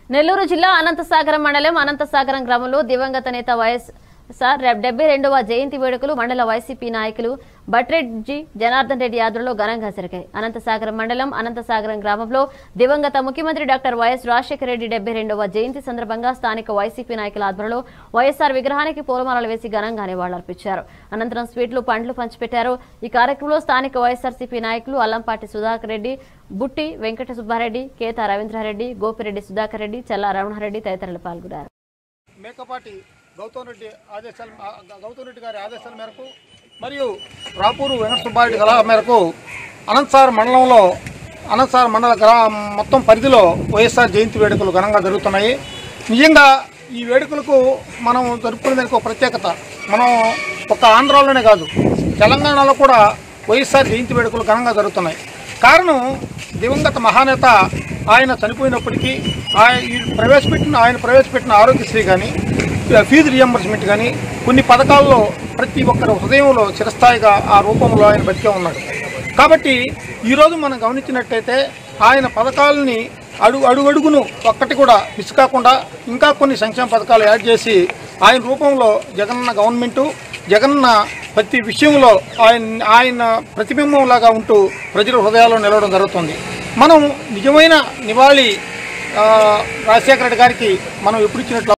నెల్లూరు జిల్లా అనంతసాగరం మండలం అనంతసాగరం గ్రామంలో దివంగత నేత వైఎస్ సార్ డెబ్బై రెండవ జయంతి వేడుకలు మండల వైసీపీ నాయకులు భట్రెడ్జి జనార్దన్ రెడ్డి ఆధ్వర్యంలో ఘనంగా జరిగాయి అనంతసాగరం మండలం అనంతసాగరం గ్రామంలో దివంగత ముఖ్యమంత్రి డాక్టర్ వైఎస్ రాజశేఖర రెడ్డి డెబ్బై రెండవ జయంతి సందర్భంగా స్థానిక వైసీపీ నాయకుల ఆధ్వర్యంలో వైఎస్ఆర్ విగ్రహానికి పూలమాలలు వేసి ఘనంగా నివాళులర్పించారు అనంతరం స్వీట్లు పండ్లు పంచిపెట్టారు ఈ కార్యక్రమంలో స్థానిక వైఎస్ఆర్సీపీ నాయకులు అల్లంపాటి సుధాకర్ రెడ్డి బుట్టి వెంకట సుబ్బారెడ్డి కేతా రవీంద్రారెడ్డి గోపిరెడ్డి సుధాకర్ రెడ్డి చల్లా రమణారెడ్డి తదితరులు పాల్గొన్నారు మేకపాటి గౌతమ్ రెడ్డి ఆదేశాల ఆ, గౌతమ్ రెడ్డి గారి ఆదేశాల మేరకు మరియు రాపూరు వెంకట సుబ్బారెడ్డి గల మేరకు అనంతసార్ మండలంలో అనంతసార్ మండల గ్రా మొత్తం పరిధిలో వైఎస్ఆర్ జయంతి వేడుకలు ఘనంగా జరుగుతున్నాయి నిజంగా ఈ వేడుకలకు మనం జరుపుకునే దానికి ఒక ప్రత్యేకత మనం ఒక ఆంధ్రాలోనే కాదు తెలంగాణలో కూడా వైఎస్ఆర్ జయంతి వేడుకలు ఘనంగా జరుగుతున్నాయి కారణం దివంగత మహానేత ఆయన చనిపోయినప్పటికీ ఆయన ఈ ప్రవేశపెట్టిన ఆయన ప్రవేశపెట్టిన ఆరోగ్యశ్రీ కానీ ఫీజు రియంబర్స్మెంట్ కానీ కొన్ని పథకాల్లో ప్రతి ఒక్కరి హృదయంలో చిరస్థాయిగా ఆ రూపంలో ఆయన బతికే ఉన్నాడు కాబట్టి ఈరోజు మనం గమనించినట్టయితే ఆయన పథకాలని అడుగు అడుగడుగును ఒక్కటి కూడా మిస్ కాకుండా ఇంకా కొన్ని సంక్షేమ పథకాలు యాడ్ చేసి ఆయన రూపంలో జగనన్న గవర్నమెంటు జగన్న ప్రతి విషయంలో ఆయన ఆయన ప్రతిబింబంలాగా ఉంటూ ప్రజల హృదయాల్లో నిలవడం జరుగుతుంది మనం నిజమైన నివాళి ఆ, రాజశేఖర రెడ్డి గారికి మనం ఎప్పుడు ఇచ్చినట్లు